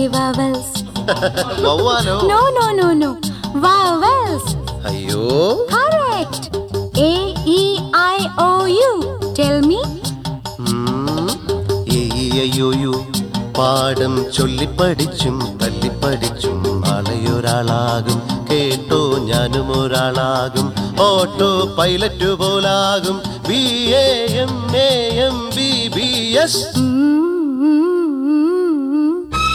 vowels. വവ്വാലോ No, no, no, no. Vowels. അയ്യോ Correct. A E I O U. Tell me. ഉം, ഈ അയ്യോയോ പാഠം ചൊല്ലിപ്പടിച്ചും തല്ലിപ്പടിച്ചും നാളെയൊരാളാകും കേട്ടോ ഞാനും ഒരാളാകും ഓട്ടോ പൈലറ്റ് പോലാകും B A M A M B B S Mm-hmm.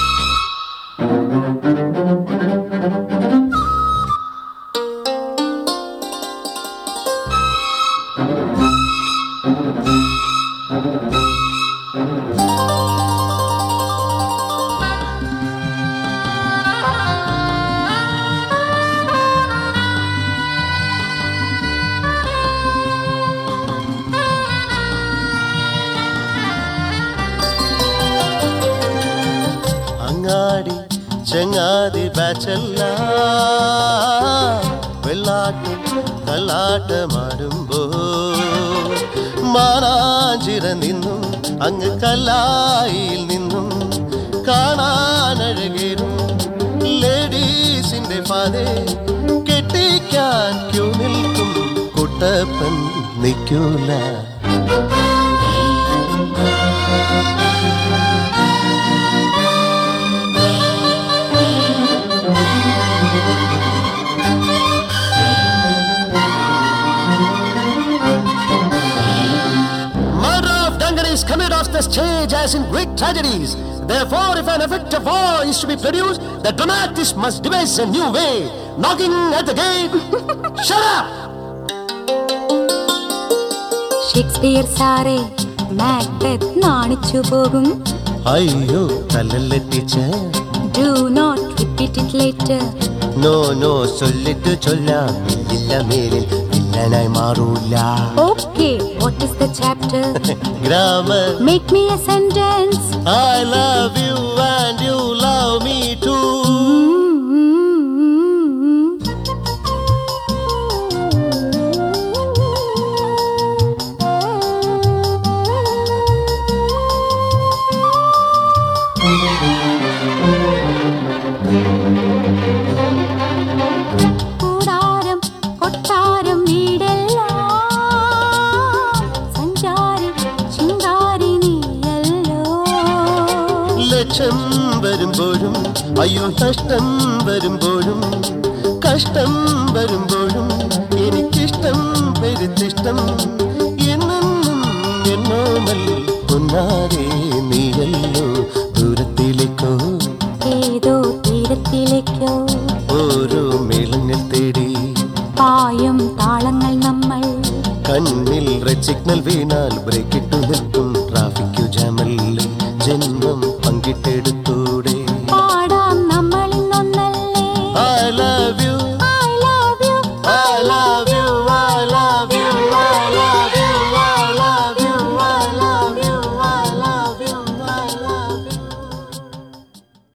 അങ്ങാടി ചങ്ങാതി ബാച്ചല്ല വെള്ളാട്ടും കല്ലാട്ടമാടുമ്പോ മാനാഞ്ചിറ നിന്നും അങ്ങ് കല്ലായിൽ നിന്നും കാണാനഴകേറും ലേഡീസിന്റെ പാതെ കെട്ടിക്കാൻ ക്യൂ നിൽക്കും കുട്ടപ്പൻ നിൽക്കൂല Murder of Dungan is committed off the stage as in Greek tragedies. Therefore, if an effect of war is to be produced, the dramatist must devise a new way. Knocking at the gate. Shut up! Shakespeare സാറേ Macbeth നാണിച്ചു പോകും അയ്യോ തലല്ല teacher do not repeat it later no no ചൊല്ലിട്ട് ചൊല്ലാം ഇല്ല മേലിൽ വില്ലനായി മാറൂല okay what is the chapter grammar make me a sentence I love you and you love me too കൂടാരം കൊട്ടാരം വീടെല്ലാം സഞ്ചാരി ശിങ്കാരി നീയല്ലോ ലക്ഷം വരുമ്പോഴും അയ്യോ നഷ്ടം വരുമ്പോഴും കഷ്ടം വരുമ്പോഴും എനിക്കിഷ്ടം പെരുത്തിഷ്ടം എന്നെന്നും എന്നോമൽ പൊന്നാരേ നീയല്ലോ ദൂരത്തിലേക്കോ ഏതോ തീരത്തിലേക്കോ ഓരോ മേളങ്ങൾ തേടി പായും താളങ്ങൾ നമ്മൾ കണ്ണിൽ റെഡ് സിഗ്നൽ വീണാൽ ബ്രേക്ക് ഇട്ടു നിൽക്കും